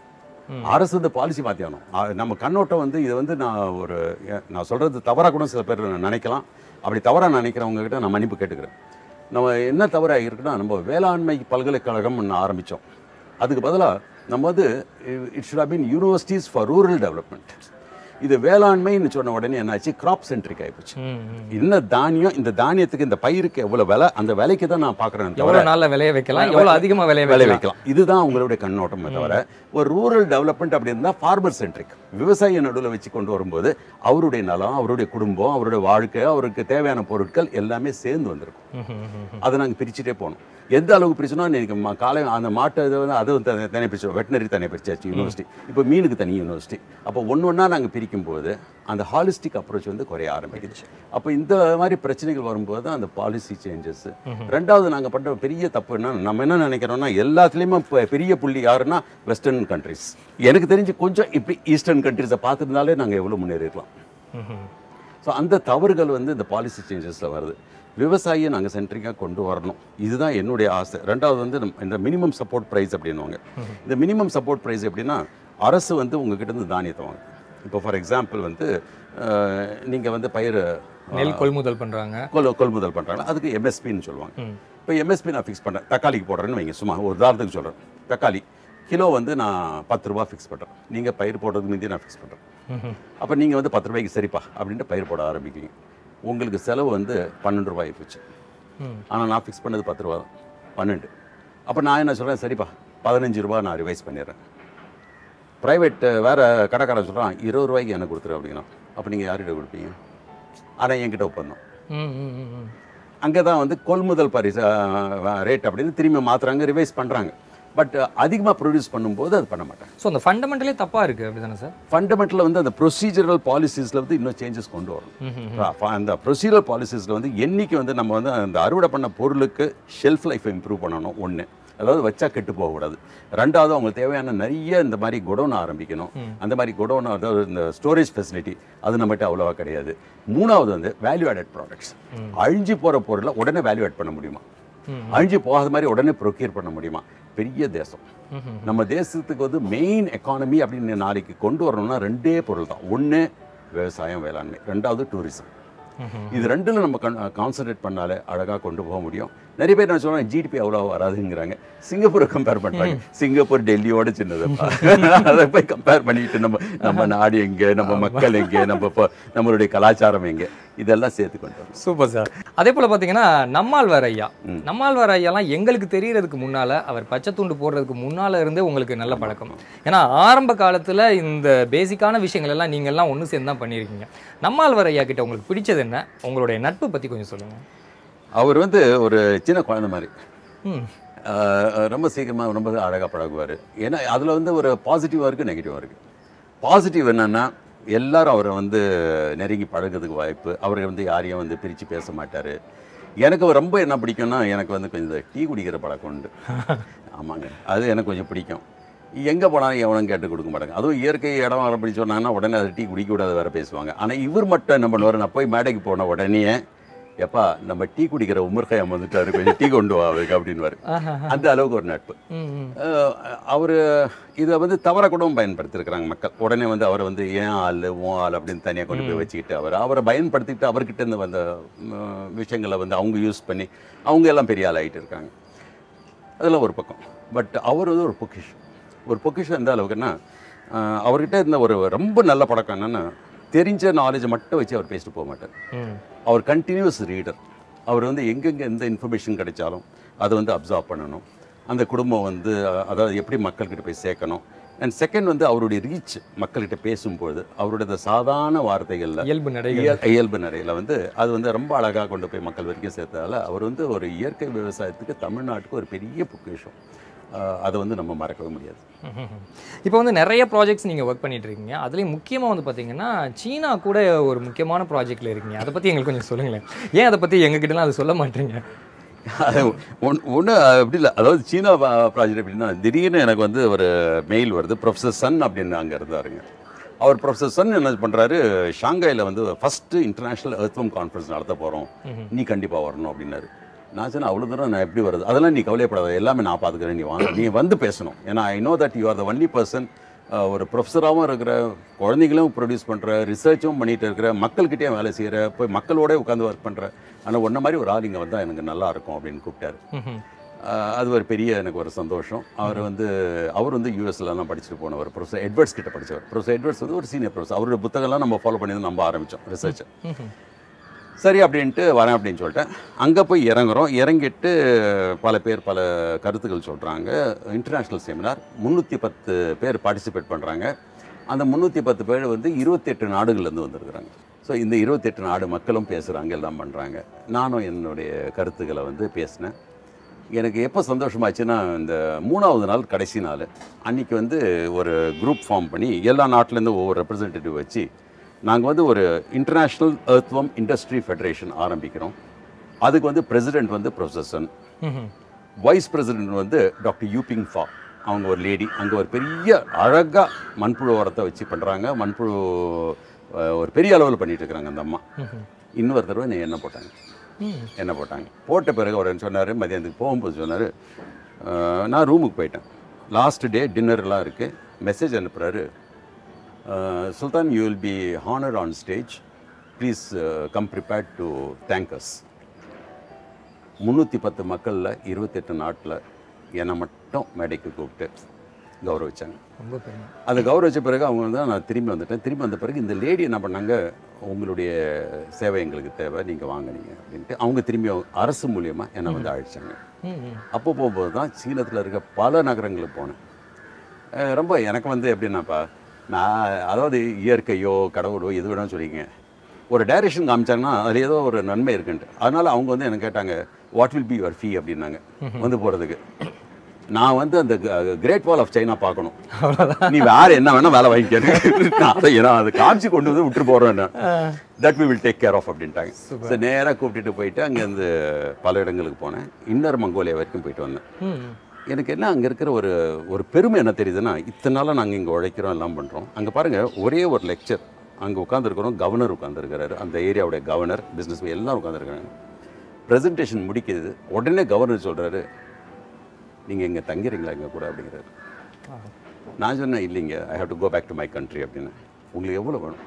ம். அரசு வந்து பாலிசி மாற்றியாகணும் அ- நம்ம கண்ணோட்டம் வந்து இது வந்து நான் ஒரு ஏ- நான் சொல்கிறது தவறாக கூட சில பேர் நினைக்கலாம் அப்படி தவறாக நினைக்கிறவங்க கிட்ட நான் மன்னிப்பு கேட்டுக்கிறேன் நம்ம என்ன தவறாக இருக்குன்னா நம்ம வேளாண்மை பல்கலைக்கழகம் ஒன்று ஆரம்பித்தோம் அதுக்கு பதிலாக நம்ம வந்து it should have been universities for rural development இது வேளாண்மைன்னு சொன்ன உடனே என்னாச்சு கிராப் சென்ட்ரிக் ஆகிப்போச்சு ம், ம். என்ன தானியம் இந்த தானியத்துக்கு இந்த பயிருக்கு எவ்வளோ விலை அந்த விலைக்கு தான் நான் பார்க்குறேன் எவ்வளவு நாள்ல விளைய வைக்கலாம் எவ்வளவு அதிகமா விளைய விளை வைக்கலாம் வைக்கலாம் இதுதான் உங்களுடைய கண்ணோட்டமே தவிர ஒரு ரூரல் டெவலப்மெண்ட் அப்படி இருந்தால் ஃபார்மர் சென்ட்ரிக் விவசாய நடுவில் வச்சு கொண்டு வரும்போது அவருடைய நலம் அவருடைய குடும்பம் அவருடைய வாழ்க்கை அவருக்கு தேவையான பொருட்கள் எல்லாமே சேர்ந்து வந்திருக்கும் அதை நாங்கள் பிரிச்சுட்டே போனோம் எந்த அளவுக்கு பிரிச்சோம்னா இன்னைக்கு ம- காலை அந்த மாட்டை இதை வந்து அது தனி தனியாக பிரிச்சோம் வெட்டினரி தனியாக பிரிச்சாச்சு யூனிவர்சிட்டி இப்போ மீனுக்கு தனி யூனிவர்சிட்டி அப்போ ஒன்று ஒன்றா நாங்கள் பிரிக்கும் போது அந்த ஹாலிஸ்டிக் அப்ரோச் வந்து குறைய ஆரம்பிக்குது அப்போ இந்த மாதிரி பிரச்சனைகள் வரும்போது தான் அந்த பாலிசி சேஞ்சஸ் ரெண்டாவது நாங்கள் பண்ணுற பெரிய தப்பு என்ன நம்ம என்ன நினைக்கிறோம்னா எல்லாத்துலேயுமே இப்போ பெரிய புள்ளி யாருன்னா வெஸ்டர்ன் கண்ட்ரிஸ் எனக்கு தெரிஞ்சு கொஞ்சம் இப்படி ஈஸ்டர்ன் கண்ட்ரிஸை பார்த்துருந்தாலே நாங்கள் எவ்வளோ முன்னேறிடலாம் ஸோ அந்த தவறுகள் வந்து இந்த பாலிசி சேஞ்சஸில் வருது விவசாயியை நாங்கள் சென்ட்ரிங்காக கொண்டு வரணும் இதுதான் என்னுடைய ஆசை ரெண்டாவது வந்து நம்ம இந்த மினிமம் சப்போர்ட் ப்ரைஸ் அப்படின்னுவாங்க இந்த மினிமம் சப்போர்ட் ப்ரைஸ் எப்படின்னா அரசு வந்து உங்ககிட்ட இருந்து தானியத்தை வாங்க இப்போ ஃபார் எக்ஸாம்பிள் வந்து நீங்கள் வந்து பயிர் நெல் கொள்முதல் பண்றாங்க கொள் கொள்முதல் பண்ணுறாங்க அதுக்கு எம்எஸ்பின்னு சொல்லுவாங்க இப்போ எம்எஸ்பி நான் ஃபிக்ஸ் பண்ணுறேன் தக்காளிக்கு போடுறேன்னு வைங்க சும்மா ஒரு உதாரணத்துக்கு சொல்கிறேன் தக்காளி கிலோ வந்து நான் பத்து ரூபா ஃபிக்ஸ் பண்ணுறேன் நீங்கள் பயிர் போடுறதுக்கு முந்தைய நான் ஃபிக்ஸ் பண்ணுறேன் அப்போ நீங்கள் வந்து பத்து ரூபாய்க்கு சரிப்பா அப்படின்ட்டு பயிர் போட ஆரம்பிக்கிறீங்க உங்களுக்கு செலவு வந்து பன்னெண்டு ரூபாய் போச்சு ஆனால் நான் ஃபிக்ஸ் பண்ணது பத்து ரூபா தான் பன்னெண்டு அப்போ நான் என்ன சொல்கிறேன் சரிப்பா பதினஞ்சு ரூபா நான் ரிவைஸ் பண்ணிடுறேன் ப்ரைவேட் வேறு கடைக்காரன் சொல்கிறான் இருபது ரூபாய்க்கு எனக்கு கொடுத்துரு அப்படின்னா அப்போ நீங்கள் யார்கிட்ட கொடுப்பீங்க ஆனால் என்கிட்ட ஒப்பந்தம் ம், ம், ம், ம். அங்கே தான் வந்து கொள்முதல் பரிசு ரேட் அப்படின்னு திரும்பி மாற்றுறாங்க ரிவைஸ் பண்ணுறாங்க பட் அதிகமாக ப்ரொடியூஸ் பண்ணும்போது அது பண்ண மாட்டாங்க ஸோ அந்த ஃபண்டமெண்டலே தப்பா இருக்கு அப்படிதானே சார் ஃபண்டமெண்டலில் வந்து அந்த ப்ரொசீஜரல் பாலிசிஸில் வந்து இன்னும் சேஞ்சஸ் கொண்டு வரணும் அப்ப அந்த ப்ரொசீஜரல் பாலிசிஸில் வந்து என்னைக்கு வந்து நம்ம வந்து அந்த அறுவடை பண்ண பொருளுக்கு ஷெல்ஃப் லைஃப்பை இம்ப்ரூவ் பண்ணணும் ஒன்று அதாவது வச்சா கெட்டு போகக்கூடாது ரெண்டாவது அவங்களுக்கு தேவையான நிறைய இந்த மாதிரி குடோன் ஆரம்பிக்கணும் அந்த மாதிரி குடோன் அதாவது இந்த ஸ்டோரேஜ் ஃபெசிலிட்டி அது நம்மகிட்ட அவ்வளோவா கிடையாது மூணாவது வந்து வேல்யூ ஆடட் ப்ராடக்ட்ஸ் அழிஞ்சு போகிற பொருளை உடனே வேல்யூ ஆட் பண்ண முடியுமா அழிஞ்சு போகாத மாதிரி உடனே ப்ரொக்யூர் பண்ண முடியுமா பெரிய தேசம் நம்ம தேசத்துக்கு வந்து மெயின் எக்கானமி அப்படின்னு நாளைக்கு கொண்டு வரணும்னா ரெண்டே பொருள் தான் ஒன்று விவசாயம் வேளாண்மை ரெண்டாவது டூரிசம் இது ரெண்டுல நம்ம கான்சென்ட்ரேட் பண்ணாலே அழகா கொண்டு போக முடியும் நிறைய பேர் நான் சொல்றேன் ஜிடிபி அவ்வளோ வராதுங்கிறாங்க சிங்கப்பூரை கம்பேர் பண்றாங்க சிங்கப்பூர் டெல்லியோட சின்னதுப்பா அதை போய் கம்பேர் பண்ணிட்டு நம்ம நம்ம நாடு எங்க நம்ம மக்கள் எங்க நம்ம இப்போ நம்மளுடைய கலாச்சாரம் எங்க இதெல்லாம் சேர்த்து கொண்டு வரணும் சூப்பர் சார் அதே போல பாத்தீங்கன்னா நம்மாழ்வார் ஐயா நம்மாழ்வார் ஐயாலாம் எங்களுக்கு தெரியறதுக்கு முன்னால அவர் பச்சை துண்டு போடுறதுக்கு முன்னால இருந்தே உங்களுக்கு நல்ல பழக்கம் ஏன்னா ஆரம்ப காலத்துல இந்த பேசிக்கான விஷயங்கள் எல்லாம் நீங்க எல்லாம் ஒண்ணு சேர்ந்து தான் பண்ணியிருக்கீங்க நம்மாழ்வார் ஐயா கிட்ட உங்களுக்கு பிடிச்சது என்ன உங்களுடைய நட்பு பத்தி கொஞ்சம் சொல்லுங்க அவர் வந்து ஒரு சின்ன குழந்தை மாதிரி ம் ஆஹ் ரொம்ப சீக்கிரமாக ரொம்ப அழகாக பழகுவார் ஏன்னா அதில் வந்து ஒரு பாசிட்டிவாக இருக்குது நெகட்டிவாக இருக்குது பாசிட்டிவ் என்னென்னா எல்லாரும் அவரை வந்து நெருங்கி பழகுறதுக்கு வாய்ப்பு அவரை வந்து யாரையும் வந்து பிரித்து பேச மாட்டார் எனக்கு ரொம்ப என்ன பிடிக்கும்னா எனக்கு வந்து கொஞ்சம் இந்த டீ குடிக்கிற பழக்கம் உண்டு ஆமாங்க அது எனக்கு கொஞ்சம் பிடிக்கும் எங்கே போனாலும் எவனும் கேட்டு கொடுக்க மாட்டாங்க அதுவும் இயற்கை இடம் அப்படி சொன்னாங்கன்னா உடனே அது டீ குடிக்க கூடாது வேற பேசுவாங்க ஆனால் இவர் மட்டும் என்ன பண்ணுவார் நான் போய் மேடைக்கு போன உடனே எப்பா நம்ம டீ குடிக்கிற உமர்காயம் வந்துட்டாரு கொஞ்சம் டீ கொண்டு வா அவருக்கு அப்படின்னுவாரு அந்த அளவுக்கு ஒரு நட்பு ம் ம் அவர் இதை வந்து தவற கூடவும் பயன்படுத்தியிருக்கிறாங்க மக்கள் உடனே வந்து அவரை வந்து ஏன் ஆள் ஓ ஆள் அப்படின்னு தனியாக கொண்டு போய் வச்சுக்கிட்டு அவர் அவரை பயன்படுத்திக்கிட்டு அவர்கிட்ட இருந்து வந்த ம், விஷயங்களை வந்து அவங்க யூஸ் பண்ணி அவங்க எல்லாம் பெரிய ஆள் ஆகிட்டு இருக்காங்க அதெல்லாம் ஒரு பக்கம் பட் அவர் வந்து ஒரு பொக்கிஷம் ஒரு பொக்கிஷம் எந்த அளவுக்குன்னா அஹ், அவர்கிட்ட இருந்த ஒரு ரொம்ப நல்ல பழக்கம் என்னன்னா தெரிஞ்ச நாலேஜை மட்டும் வச்சு அவர் பேசிட்டு போக மாட்டார் ம் அவர் கண்டினியூஸ் ரீடர் அவர் வந்து எங்கெங்கே எந்த இன்ஃபர்மேஷன் கிடைச்சாலும் அதை வந்து அப்சர்வ் பண்ணணும் அந்த குடும்பம் வந்து அஹ், அதாவது எப்படி மக்கள்கிட்ட போய் சேர்க்கணும் அண்ட் செகண்ட் வந்து அவருடைய ரீச் மக்கள்கிட்ட பேசும்பொழுது அவருடைய அந்த சாதாரண வார்த்தைகளில் இயல்பு நடைகள் இயல் இயல்பு நிறையில் வந்து அது வந்து ரொம்ப அழகாக கொண்டு போய் மக்கள் வரைக்கும் சேர்த்ததால அவர் வந்து ஒரு இயற்கை விவசாயத்துக்கு தமிழ்நாட்டுக்கு ஒரு பெரிய பொக்கிஷம் அஹ், அதை வந்து நம்ம மறக்கவே முடியாது இப்போ வந்து நிறைய ப்ராஜெக்ட்ஸ் நீங்கள் ஒர்க் பண்ணிட்டு இருக்கீங்க அதுலேயும் முக்கியமாக வந்து பார்த்தீங்கன்னா சீனா கூட ஒரு முக்கியமான ப்ராஜெக்ட்ல இருக்கீங்க அதை பற்றி எங்களுக்கு கொஞ்சம் சொல்லுங்களேன் ஏன் அதை பற்றி எங்ககிட்டலாம் அதை சொல்ல மாட்டீங்க ஒன்று அப்படி இல்லை அதாவது சீனா ப்ராஜெக்ட் எப்படின்னா திடீர்னு எனக்கு வந்து ஒரு மெயில் வருது ப்ரொஃபஸர் சன் அப்படின்னு அங்கே இருந்தாருங்க அவர் ப்ரொஃபஸர் சன் என்ன பண்ணுறாரு ஷாங்காயில் வந்து ஃபஸ்ட்டு இன்டர்நேஷ்னல் எர்த்வம் கான்ஃபரன்ஸ் நடத்த போகிறோம் நீ கண்டிப்பாக வரணும் அப்படின்னாரு நான் சொன்னேன் அவ்வளோ தூரம் நான் எப்படி வருது அதெல்லாம் நீ கவலைப்படாத எல்லாமே நான் பார்த்துக்கிறேன் நீ வாங்க நீ வந்து பேசணும் ஏன்னா I know that you are the only person ஒரு ப்ரொஃபஸராகவும் இருக்கிற குழந்தைங்களும் ப்ரொடியூஸ் பண்ணுற ரிசர்ச்சும் பண்ணிட்டு இருக்கிற மக்கள்கிட்டயும் வேலை செய்கிற போய் மக்களோட உட்காந்து ஒர்க் பண்ணுற ஆனால் ஒன்றை மாதிரி ஒரு ஆள் இங்கே வந்தால் எனக்கு நல்லா இருக்கும் அப்படின்னு கூப்பிட்டாரு ஆஹ் அது ஒரு பெரிய எனக்கு ஒரு சந்தோஷம் அவர் வந்து அவர் வந்து யூஎஸ்லலாம் படிச்சுட்டு போனவர் ப்ரொஃபஸர் எட்வர்ட்ஸ் கிட்ட படிச்சவர் ப்ரொஃபஸர் எட்வர்ட்ஸ் வந்து ஒரு சீனியர் ப்ரொஃபஸர் அவருடைய புத்தகம்லாம் நம்ம ஃபாலோ பண்ணி தான் நம்ம ஆரம்பித்தோம் ரிசர்ச்சை சரி அப்படின்ட்டு வரேன் அப்படின்னு சொல்லிட்டேன் அங்கே போய் இறங்குறோம் இறங்கிட்டு பல பேர் பல கருத்துக்கள் சொல்கிறாங்க இன்டர்நேஷ்னல் செமினார் முந்நூற்றி பத்து பேர் பார்ட்டிசிபேட் பண்ணுறாங்க அந்த முந்நூற்றி பத்து பேர் வந்து இருபத்தெட்டு நாடுகள்லேருந்து வந்திருக்கிறாங்க ஸோ இந்த இருபத்தெட்டு நாடு மக்களும் பேசுகிறாங்க எல்லாம் பண்ணுறாங்க நானும் என்னுடைய கருத்துக்களை வந்து பேசினேன் எனக்கு எப்போ சந்தோஷமாச்சுன்னா இந்த மூணாவது நாள் கடைசி நாள் அன்னைக்கு வந்து ஒரு குரூப் ஃபார்ம் பண்ணி எல்லா நாட்டிலேருந்து ஒவ்வொரு ரெப்ரசன்டேட்டிவ் வச்சு நாங்கள் வந்து ஒரு இன்டர்நேஷ்னல் எர்த்வம் இண்டஸ்ட்ரி ஃபெடரேஷன் ஆரம்பிக்கிறோம் அதுக்கு வந்து பிரசிடென்ட் வந்து ப்ரொஃபசன் ம்ஹும். வைஸ் பிரசிடென்ட் வந்து டாக்டர் யூபிங் ஃபா அவங்க ஒரு லேடி அங்கே ஒரு பெரிய அழகாக மண்புழு உரத்தை வச்சு பண்ணுறாங்க மண்புழு அஹ், ஒரு பெரிய அளவில் பண்ணிட்டு இருக்கிறாங்க அந்த அம்மா ம்ஹும். இன்னொரு தடவை நீ என்ன போட்டாங்க ம். என்ன போட்டாங்க போட்ட பிறகு அவர் என்ன சொன்னார் மதியானத்துக்கு போகும்போது சொன்னார் நான் ரூமுக்கு போயிட்டேன் லாஸ்ட் டே டின்னர்லாம் இருக்குது மெசேஜ் அனுப்புகிறாரு Sultan you will be honour on stage please come prepared to thank முந்நூற்றி பத்து மக்களில் இருபத்தெட்டு நாட்டில் என்னை மட்டும் மேடைக்கு கூப்பிட்டு கௌரவிச்சாங்க ரொம்ப பெருமை அதை கௌரவிச்ச பிறகு அவங்க வந்து நான் திரும்பி வந்துட்டேன் திரும்பி வந்த பிறகு இந்த லேடி என்ன பண்ணாங்க உங்களுடைய சேவை எங்களுக்கு தேவை நீங்கள் வாங்க நீங்கள் அப்படின்ட்டு அவங்க திரும்பி அரசு மூலியமாக என்னை வந்து அழைச்சாங்க ம், ம். அப்போ போகும்போது தான் சீனத்தில் இருக்க பல நகரங்களுக்கு போனேன் அஹ் ரொம்ப எனக்கு வந்து எப்படின்னாப்பா நான் அதாவது இயற்கையோ கடவுளோ எது வேணாலும் சொல்லிங்க ஒரு டைரக்ஷன் காமிச்சாங்கன்னா அதில் ஏதோ ஒரு நன்மை இருக்குன்ட்டு அதனால அவங்க வந்து எனக்கு கேட்டாங்க what will be your fee அப்படின்னாங்க வந்து போகிறதுக்கு நான் வந்து அந்த கிரேட் வால் ஆஃப் சைனா பார்க்கணும் நீ வேற என்ன வேணா வேலை வாங்கிக்க நான் அதை நான் அதை காமிச்சு கொண்டு வந்து விட்டு போறேன் that we will take care of அப்படின்ட்டாங்க ஸோ நேராக கூப்பிட்டுட்டு போயிட்டு அங்கேருந்து பல இடங்களுக்கு போனேன் இன்னர் மங்கோலியா வரைக்கும் போயிட்டு வந்தேன் ம். எனக்கு என்ன அங்கே இருக்கிற ஒரு ஒரு பெருமை என்ன தெரியுதுன்னா இத்தனை நாளாக நாங்கள் இங்கே உழைக்கிறோம் எல்லாம் பண்ணுறோம் அங்கே பாருங்கள் ஒரே ஒரு லெக்சர் அங்கே உட்காந்துருக்கிறோம் கவர்னர் உட்காந்துருக்கிறாரு அந்த ஏரியாவுடைய கவர்னர் பிஸ்னஸ் எல்லாம் உட்காந்துருக்காங்க ப்ரெசன்டேஷன் முடிக்குது உடனே கவர்னர் சொல்கிறாரு நீங்கள் இங்கே தங்கிறீங்களா இங்கே கூட அப்படிங்கிறாரு ஆ. நான் சொன்னேன் இல்லைங்க I have to go back to my country அப்படின்னு உங்களுக்கு எவ்வளோ வேணும்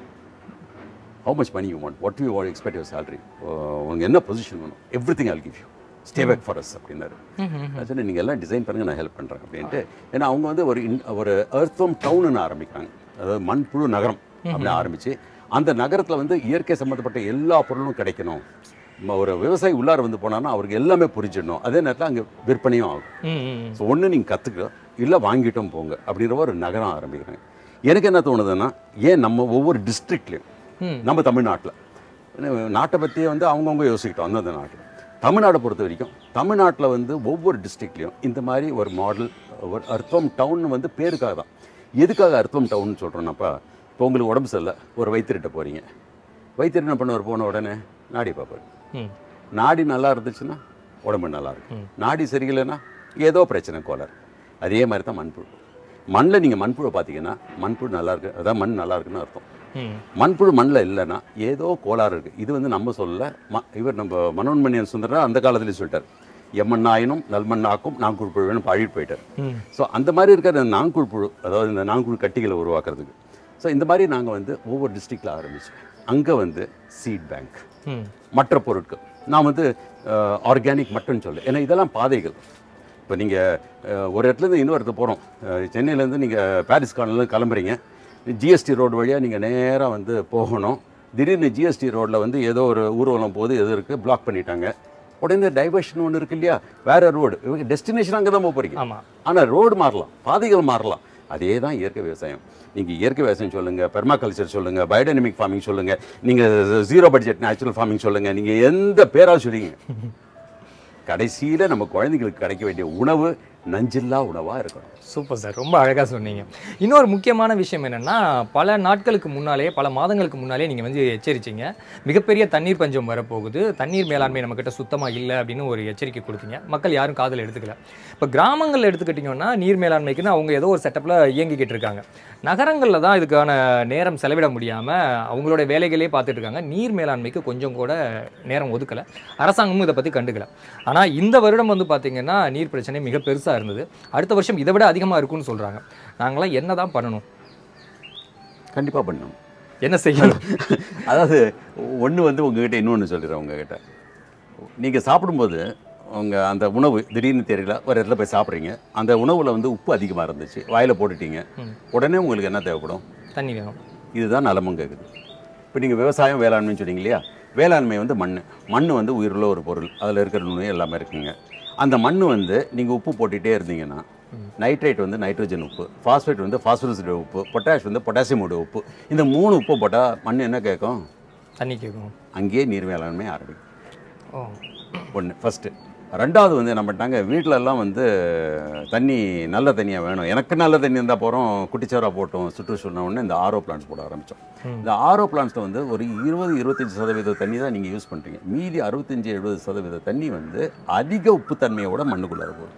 how much money you want what you want expect your salary உங்களுக்கு என்ன பொசிஷன் வேணும் everything all give you stay back for us அப்படின்னாரு நான் சொன்னேன் நீங்கள் எல்லாம் டிசைன் பண்ணுங்க நான் ஹெல்ப் பண்ணுறேன் அப்படின்ட்டு ஏன்னா அவங்க வந்து ஒரு in- ஒரு எர்த்வம் டவுன்னு ஆரம்பிக்கிறாங்க அதாவது மண்புழு நகரம் அப்படி ஆரம்பிச்சு அந்த நகரத்தில் வந்து இயற்கை சம்மந்தப்பட்ட எல்லா பொருளும் கிடைக்கணும் ம- ஒரு விவசாயி உள்ளார வந்து போனான்னா அவருக்கு எல்லாமே புரிஞ்சிடணும் அதே நேரத்தில் அங்கே விற்பனையும் ஆகும் ம், ம், ம். ஸோ ஒன்று நீங்கள் கற்றுக்க இல்லை வாங்கிட்டோம் போங்க அப்படின்ற ஒரு நகரம் ஆரம்பிக்கிறாங்க எனக்கு என்ன தோணுதுன்னா ஏன் நம்ம ஒவ்வொரு டிஸ்ட்ரிக்ட்லையும் ம். நம்ம தமிழ்நாட்டில் நாட்டை பற்றியே வந்து அவங்கவுங்க யோசிக்கிட்டோம் அந்தந்த நாட்டில் தமிழ்நாடை பொறுத்த வரைக்கும் தமிழ்நாட்டில் வந்து ஒவ்வொரு டிஸ்ட்ரிக்ட்லையும் இந்த மாதிரி ஒரு மாடல் ஒரு அர்த்தம் டவுன் வந்து பேருக்காக தான் எதுக்காக அர்த்தம் டவுன் சொல்கிறோன்னாப்பா இப்போ உங்களுக்கு உடம்பு சரியில்லை ஒரு வைத்திரிட்ட போகிறீங்க வைத்தியர் என்ன பண்ணுவார் போன உடனே நாடி பார்ப்பார் ம். நாடி நல்லா இருந்துச்சுன்னா உடம்பு நல்லா இருக்கும் நாடி சரியில்லைன்னா ஏதோ பிரச்சனை கோளாறு அதே மாதிரி தான் மண்புழு மண்ணில் நீங்கள் மண்புழு பார்த்தீங்கன்னா மண்புழு நல்லா இருக்கு அதான் மண் நல்லா இருக்குன்னு அர்த்தம் ம். மண்புழு மண்ணில் இல்லைன்னா ஏதோ கோளாறு இருக்குது இது வந்து நம்ம சொல்லல ம இவர் நம்ம மனோன்மணியன் சுந்தரா அந்த காலத்துலேயே சொல்லிட்டார் எம்மண் ஆயினும் நல்மண் ஆக்கும் நாங்குழு புழுன்னு பாடிட்டு போயிட்டார் ம். ஸோ அந்த மாதிரி இருக்கிற இந்த நாங்குழு புழு அதாவது இந்த நாங்குழு கட்டிகளை உருவாக்குறதுக்கு ஸோ இந்த மாதிரி நாங்கள் வந்து ஒவ்வொரு டிஸ்ட்ரிக்டில் ஆரம்பிச்சோம் அங்கே வந்து சீட் பேங்க் ம். மற்ற பொருட்கள் நான் வந்து ஆர்கானிக் மட்டும் சொல்ல ஏன்னா இதெல்லாம் பாதைகள் இப்போ நீங்கள் ஒரு இடத்துலேருந்து இன்னொரு இடத்துல போகிறோம் சென்னையிலேருந்து நீங்கள் பாரிஸ் கார்னர்லேருந்து கிளம்புறீங்க ஜிஎஸ்டி ரோடு வழியாக நீங்கள் நேராக வந்து போகணும் திடீர்னு ஜிஎஸ்டி ரோட்டில் வந்து ஏதோ ஒரு ஊர்வலம் போது எது இருக்குது பிளாக் பண்ணிட்டாங்க உடனே டைவர்ஷன் ஒன்று இருக்கு இல்லையா வேற ரோடு இவங்க டெஸ்டினேஷன் அங்கே தான் போக போகிறீங்க ஆமா ஆனால் ரோடு மாறலாம் பாதைகள் மாறலாம் அதே தான் இயற்கை விவசாயம் நீங்கள் இயற்கை விவசாயம் சொல்லுங்கள் பெர்மாகல்ச்சர் சொல்லுங்கள் பயோடைனமிக் ஃபார்மிங் சொல்லுங்கள் நீங்கள் ஜீரோ பட்ஜெட் நேச்சுரல் ஃபார்மிங் சொல்லுங்கள் நீங்கள் எந்த பேரால் சொல்லிங்க கடைசியில் நம்ம குழந்தைங்களுக்கு கிடைக்க வேண்டிய உணவு நஞ்சில்லா உணவாக இருக்கணும் சூப்பர் சார் ரொம்ப அழகாக சொன்னீங்க இன்னொரு முக்கியமான விஷயம் என்னென்னா பல நாட்களுக்கு முன்னாலே பல மாதங்களுக்கு முன்னாலே நீங்கள் வந்து எச்சரிச்சிங்க மிகப்பெரிய தண்ணீர் பஞ்சம் வரப்போகுது தண்ணீர் மேலாண்மை நம்மக்கிட்ட சுத்தமாக இல்லை அப்படின்னு ஒரு எச்சரிக்கை கொடுத்தீங்க மக்கள் யாரும் காதில் எடுத்துக்கல இப்போ கிராமங்களில் எடுத்துக்கிட்டிங்கன்னா நீர் மேலாண்மைக்குன்னு அவங்க ஏதோ ஒரு செட்டப்பில் இயங்கிக்கிட்டு இருக்காங்க நகரங்களில் தான் இதுக்கான நேரம் செலவிட முடியாமல் அவங்களோட வேலைகளே பார்த்துட்டு இருக்காங்க நீர் மேலாண்மைக்கு கொஞ்சம் கூட நேரம் ஒதுக்கலை அரசாங்கமும் இதை பற்றி கண்டுக்கல ஆனால் இந்த வருடம் வந்து பார்த்திங்கன்னா நீர் பிரச்சனை மிக பெருசாக இருந்தது அடுத்த வருஷம் இதை விட அதிகமாக இருக்கும்னு சொல்கிறாங்க நாங்களாம் என்ன தான் பண்ணணும் கண்டிப்பாக பண்ணணும் என்ன செய்யணும் அதாவது ஒன்று வந்து உங்ககிட்ட இன்னொன்று சொல்லிடுறேன் உங்ககிட்ட நீங்கள் சாப்பிடும்போது உங்கள் அந்த உணவு திடீர்னு தெரியல ஒரு இடத்துல போய் சாப்பிட்றீங்க அந்த உணவில் வந்து உப்பு அதிகமாக இருந்துச்சு வாயில் போட்டுட்டீங்க ம். உடனே உங்களுக்கு என்ன தேவைப்படும் தண்ணி வேணும் இதுதான் நலமும் கேட்குது இப்போ நீங்கள் விவசாயம் வேளாண்மைன்னு சொன்னீங்க இல்லையா வேளாண்மை வந்து மண் மண் வந்து உயிருள்ள ஒரு பொருள் அதில் இருக்கிற நுண்ணுயிர் எல்லாமே இருக்குங்க அந்த மண் வந்து நீங்கள் உப்பு போட்டுகிட்டே இருந்தீங்கன்னா நைட்ரேட் வந்து நைட்ரஜன் உப்பு ஃபாஸ்பேட் வந்து phosphorus உடைய உப்பு பொட்டாஷ் வந்து பொட்டாசியம் உடைய உப்பு இந்த மூணு உப்பு போட்டால் மண் என்ன கேட்கும் தண்ணி கேட்கும் அங்கேயே நீர் மேலாண்மை ஆரம்பிக்கும் ஓ ஒன்று ஃபஸ்ட்டு ரெண்டாவது வந்து என்ன பண்ணிட்டாங்க வீட்ல எல்லாம் வந்து தண்ணி நல்ல தண்ணியாக வேணும் எனக்கு நல்ல தண்ணி இருந்தால் போகிறோம் குட்டிச்சோரா போட்டோம் சுற்றுச்சூழல் உடனே இந்த ஆரோ பிளான்ஸ் போட ஆரம்பித்தோம் இந்த ஆரோ பிளான்ஸில் வந்து ஒரு இருபது இருபத்தஞ்சி சதவீத தண்ணி தான் நீங்கள் யூஸ் பண்ணுறீங்க மீதி அறுபத்தஞ்சி எழுபது சதவீத தண்ணி வந்து அதிக உப்புத்தன்மையோட மண்ணுக்குள்ளார போகுது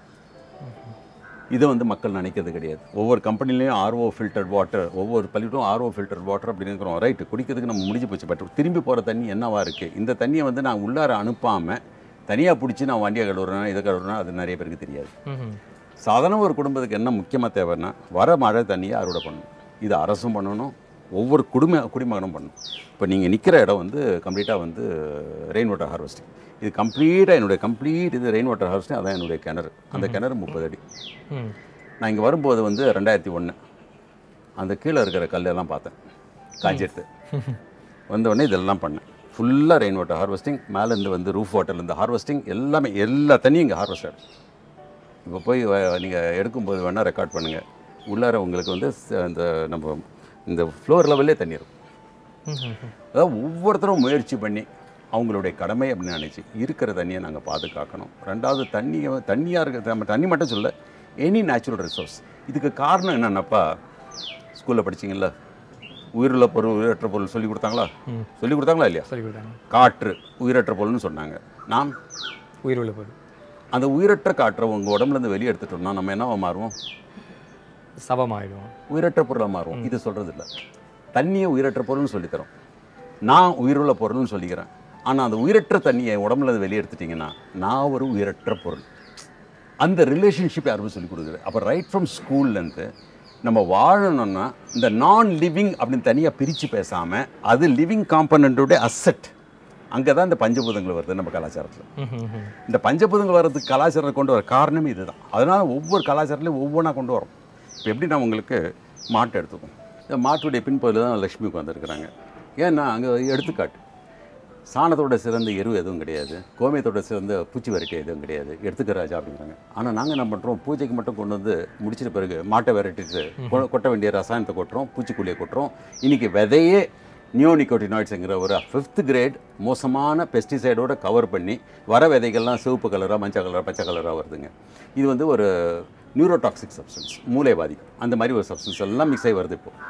இதை வந்து மக்கள் நினைக்கிறது கிடையாது ஒவ்வொரு கம்பெனிலையும் ஆர்ஓ ஃபில்டர்ட் வாட்டர் ஒவ்வொரு பள்ளிக்கூடம் ஆர்ஓ ஃபில்டர்ட் வாட்டர் அப்படின்னு இருக்கிறோம் ரைட்டு குடிக்கிறதுக்கு நம்ம முடிஞ்சு போச்சு பட் திரும்பி போகிற தண்ணி என்னவா இருக்குது இந்த தண்ணியை வந்து நான் உள்ளார அனுப்பாமல் தனியாக பிடிச்சி நான் வண்டியை கழுவுறேன் இதை கழுவுறேன் அது நிறைய பேருக்கு தெரியாது ம் சாதாரண ஒரு குடும்பத்துக்கு என்ன முக்கியமாக தேவைன்னா வர மழை தண்ணியை அறுவடை பண்ணணும் இது அரசும் பண்ணணும் ஒவ்வொரு குடும்ப குடிமகனும் பண்ணணும் இப்போ நீங்கள் நிற்கிற இடம் வந்து கம்ப்ளீட்டாக வந்து ரெயின் வாட்டர் ஹார்வெஸ்டிங் இது கம்ப்ளீட்டாக என்னுடைய கம்ப்ளீட் இது ரெயின் வாட்டர் ஹார்வெஸ்டிங் அதான் என்னுடைய கிணறு அந்த கிணறு முப்பது அடி ம் நான் இங்கே வரும்போது வந்து ரெண்டாயிரத்தி ஒன்று அந்த கீழே இருக்கிற கல்லெல்லாம் பார்த்தேன் காய்ச்செடுத்து வந்த உடனே இதெல்லாம் பண்ணேன் ஃபுல்லாக ரெயின் வாட்டர் ஹார்வெஸ்டிங் மேலேருந்து வந்து ரூஃப் வாட்டர்லேருந்து ஹார்வெஸ்டிங் எல்லாமே எல்லா தண்ணியும் இங்கே ஹார்வெஸ்ட் ஆகும் இப்போ போய் நீங்கள் எடுக்கும்போது வேணால் ரெக்கார்ட் பண்ணுங்கள் உள்ளார உங்களுக்கு வந்து ச- இந்த நம்ம இந்த ஃப்ளோர் லெவல்லே தண்ணி இருக்கும் ம் அதாவது ஒவ்வொருத்தரும் முயற்சி பண்ணி அவங்களுடைய கடமை அப்படின்னு நினச்சி இருக்கிற தண்ணியை நாங்கள் பாதுகாக்கணும் ரெண்டாவது தண்ணியை தண்ணியாக இருக்க நம்ம தண்ணி மட்டும் சொல்ல எனி நேச்சுரல் ரிசோர்ஸ் இதுக்கு காரணம் என்னென்னப்பா ஸ்கூலில் படிச்சீங்கல்ல உயிருள்ள பொருள் உயிரற்ற பொருள் சொல்லி கொடுத்தாங்களா சொல்லி கொடுத்தாங்களா இல்லையா சொல்லி கொடுத்தாங்க காற்று உயிரற்ற பொருள்னு சொன்னாங்க நாம் உயிர் உள்ள பொருள் அந்த உயிரற்ற காற்றை உங்கள் உடம்புலேருந்து வெளியே எடுத்துட்டோம்னா நம்ம என்னவா மாறுவோம் சபமாயிடும் உயிரற்ற பொருளாக மாறும் இது சொல்கிறது இல்லை தண்ணியை உயிரற்ற பொருள்னு சொல்லித்தரோம் நான் உயிருள்ள பொருள்னு சொல்லிக்கிறேன் ஆனால் அந்த உயிரற்ற தண்ணியை உடம்புல இருந்து வெளியே எடுத்துட்டிங்கன்னா நான் ஒரு உயிரற்ற பொருள் அந்த ரிலேஷன்ஷிப் யாருமே சொல்லிக் கொடுக்குது அப்போ ரைட் ஃப்ரம் ஸ்கூல்லேருந்து நம்ம வாழணும்னா இந்த நான் லிவிங் அப்படின்னு தனியாக பிரித்து பேசாமல் அது லிவிங் காம்பனண்ட்டோட அசெட் அங்கே தான் இந்த பஞ்சபூதங்கள் வருது நம்ம கலாச்சாரத்தில் ம் ம் ம் இந்த பஞ்சபூதங்கள் வர்றதுக்கு கலாச்சாரத்தை கொண்டு வர காரணமே இதுதான் அதனால் ஒவ்வொரு கலாச்சாரத்துலையும் ஒவ்வொன்றா கொண்டு வரோம் இப்போ எப்படி நான் உங்களுக்கு மாட்டை எடுத்துக்கோம் இந்த மாட்டுடைய பின்பகுதியில் தான் லக்ஷ்மி உட்காந்துருக்குறாங்க ஏன்னா அங்கே எடுத்துக்காட்டு சாணத்தோட சிறந்த எரு எதுவும் கிடையாது கோமியத்தோட சிறந்த பூச்சி விரட்டி எதுவும் கிடையாது எடுத்துக்க ராஜா அப்படிங்கிறாங்க ஆனால் நாங்கள் என்ன பண்ணுறோம் பூஜைக்கு மட்டும் கொண்டு வந்து முடிச்சிட்ட பிறகு மாட்டை விரட்டிட்டு கொ- கொட்ட வேண்டிய ரசாயனத்தை கொட்டுறோம் பூச்சிக்கொல்லியை கொட்டுறோம் இன்னைக்கு விதையே நியோனிகோட்டினாய்ட்ஸுங்கிற ஒரு ஃபிஃப்த் கிரேட் மோசமான பெஸ்டிசைடோட கவர் பண்ணி வர விதைகள்லாம் சிவப்பு கலராக மஞ்சள் கலராக பச்சை கலராக வருதுங்க இது வந்து ஒரு நியூரோடாக்சிக் சப்ஸ்டன்ஸ் மூளை பாதிக்கும் அந்த மாதிரி ஒரு சப்ஸ்டன்ஸ் எல்லாம் மிக்ஸ் ஆகி வருது இப்போ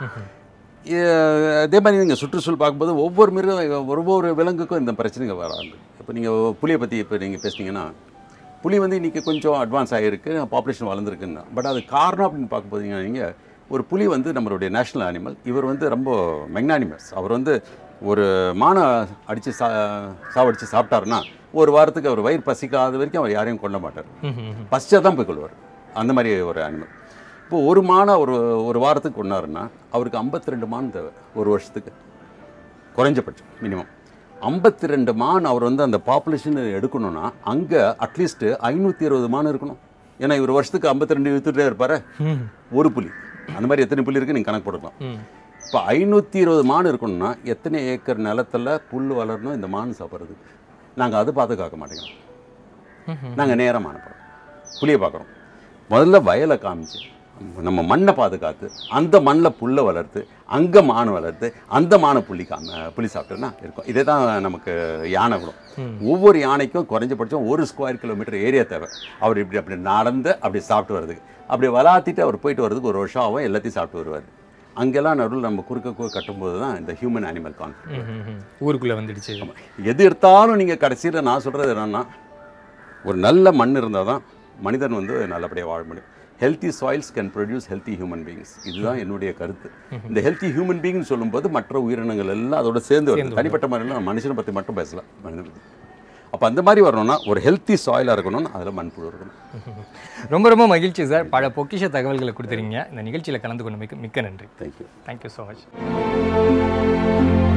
இ- அதே மாதிரி நீங்கள் சுற்றுச்சூழல் பார்க்கும்போது ஒவ்வொரு மிருகம் ஒவ்வொரு விலங்குக்கும் இந்த பிரச்சனைகள் வராங்க இப்போ நீங்கள் புலியை பற்றி இப்போ நீங்கள் பேசுனீங்கன்னா புலி வந்து இன்றைக்கி கொஞ்சம் அட்வான்ஸ் ஆகிருக்கு பாப்புலேஷன் வளர்ந்துருக்குன்னா பட் அது காரணம் அப்படின்னு பார்க்கும்போது நீங்கள் ஒரு புலி வந்து நம்மளுடைய நேஷ்னல் அனிமல் இவர் வந்து ரொம்ப மெக்னானிமஸ் அவர் வந்து ஒரு மானை அடித்து சா சாவடித்து சாப்பிட்டாருன்னா ஒரு வாரத்துக்கு அவர் வயிறு பசிக்காத வரைக்கும் அவர் யாரையும் கொல்ல மாட்டார் ம் ம் ம் பசிச்சா தான் போய் கொள்வார் அந்த மாதிரி ஒரு அனிமல் இப்போ ஒரு மானை ஒரு ஒரு வாரத்துக்கு கொண்டாருன்னா அவருக்கு 52 ரெண்டு மான் தேவை ஒரு வருஷத்துக்கு குறைஞ்சபட்சம் மினிமம் 52 ரெண்டு மான் அவர் வந்து அந்த பாப்புலேஷன் எடுக்கணும்னா அங்கே அட்லீஸ்ட் ஐநூற்றி இருபது மான் இருக்கணும் ஏன்னா இவர் வருஷத்துக்கு 52 ரெண்டு இழுத்துட்டே இருப்பாரு ம் ஒரு புலி அந்த மாதிரி எத்தனை புலி இருக்கு நீங்கள் கணக்கு போட்டுக்கலாம் ம் இப்போ ஐநூற்றி இருபது மான் இருக்கணும்னா எத்தனை ஏக்கர் நிலத்துல புல் வளரணும் இந்த மான் சாப்பிட்றதுக்கு நாங்கள் அதை பாதுகாக்க மாட்டேங்கிறோம் ம்ஹும். நாங்கள் நேரமாக அனுப்புகிறோம் புளியை பார்க்குறோம் முதல்ல வயலை காமிச்சு நம்ம மண்ணை பாதுகாத்து அந்த மண்ணில் புல்லை வளர்த்து அங்கே மான் வளர்த்து அந்த மானை புள்ளி காம புளி சாப்பிட்டோன்னா இருக்கும் இதே தான் நமக்கு யானை குணம் ஒவ்வொரு யானைக்கும் குறைஞ்சபட்சம் ஒரு ஸ்கொயர் கிலோமீட்டர் ஏரியா தேவை அவர் இப்படி அப்படி நடந்து அப்படி சாப்பிட்டு வர்றதுக்கு அப்படி வளாத்திட்டு அவர் போயிட்டு வர்றதுக்கு ஒரு வருஷம் ஆகும் எல்லாத்தையும் சாப்பிட்டு வருவார் அங்கெல்லாம் நடுவில் நம்ம குறுக்க கு- கட்டும்போது தான் இந்த ஹியூமன் அனிமல் கான்ஃபிளிக் ம், ம், ம். ஊருக்குள்ள வந்துடுச்சு எது எடுத்தாலும் நீங்கள் கடைசியில் நான் சொல்கிறது என்னன்னா ஒரு நல்ல மண் இருந்தால் தான் மனிதன் வந்து நல்லபடியாக வாழ முடியும் healthy soils can produce healthy human beings இதுதான் என்னுடைய கருத்து இந்த ஹெல்த்தி ஹியூமன் பீயிங்னு சொல்லும்போது மற்ற உயிரினங்கள் எல்லாம் அதோட சேர்ந்து வருது தனிப்பட்ட முறையில் நான் மனுஷனை பற்றி மட்டும் பேசலாம் மனிதனை பற்றி அப்போ அந்த மாதிரி வரணும்னா ஒரு ஹெல்த்தி சாயிலாக இருக்கணும்னு அதில் மண்புழு இருக்கணும் ரொம்ப ரொம்ப மகிழ்ச்சி சார் பல பொக்கிஷ தகவல்களை கொடுத்துருங்க இந்த நிகழ்ச்சியில் கலந்து கொண்டு மிக்க மிக்க நன்றி தேங்க்யூ தேங்க்யூ ஸோ மச்